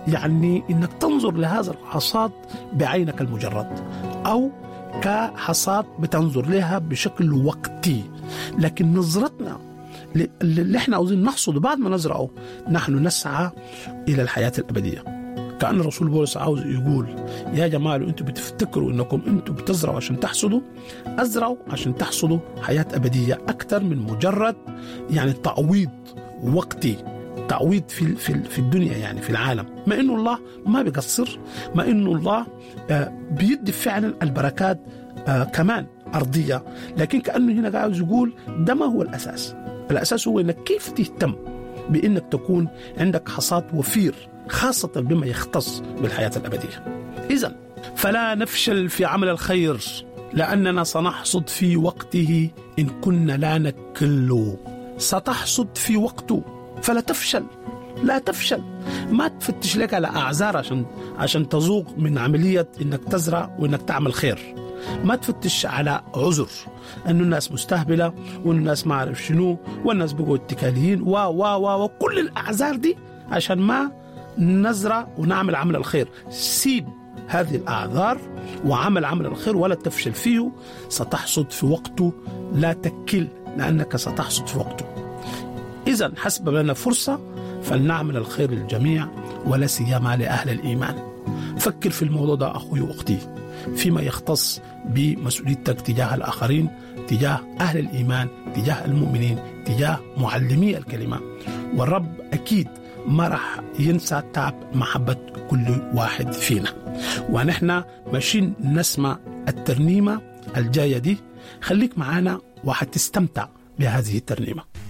يعني انك تنظر لهذا الحصاد بعينك المجرد او كحصاد بتنظر لها بشكل وقتي لكن نظرتنا اللي احنا عاوزين نحصده بعد ما نزرعه نحن نسعى الى الحياه الابديه كان الرسول بولس عاوز يقول يا جماعه لو انتم بتفتكروا انكم انتم بتزرعوا عشان تحصدوا ازرعوا عشان تحصدوا حياه ابديه اكثر من مجرد يعني تعويض وقتي تعويض في في في الدنيا يعني في العالم ما انه الله ما بيقصر ما انه الله بيدي فعلا البركات كمان ارضيه لكن كانه هنا قاعد يقول ده ما هو الاساس الاساس هو انك كيف تهتم بانك تكون عندك حصاد وفير خاصه بما يختص بالحياه الابديه اذا فلا نفشل في عمل الخير لاننا سنحصد في وقته ان كنا لا نكله ستحصد في وقته فلا تفشل لا تفشل ما تفتش لك على اعذار عشان عشان تذوق من عمليه انك تزرع وانك تعمل خير ما تفتش على عذر انه الناس مستهبله وان الناس ما اعرف شنو والناس بقوا اتكاليين و و و وكل الاعذار دي عشان ما نزرع ونعمل عمل الخير سيب هذه الاعذار وعمل عمل الخير ولا تفشل فيه ستحصد في وقته لا تكل لانك ستحصد في وقته اذا حسب لنا فرصه فلنعمل الخير للجميع ولا سيما لاهل الايمان فكر في الموضوع ده اخوي واختي فيما يختص بمسؤوليتك تجاه الاخرين تجاه اهل الايمان تجاه المؤمنين تجاه معلمي الكلمه والرب اكيد ما راح ينسى تعب محبه كل واحد فينا ونحن ماشيين نسمع الترنيمه الجايه دي خليك معانا وحتستمتع بهذه الترنيمه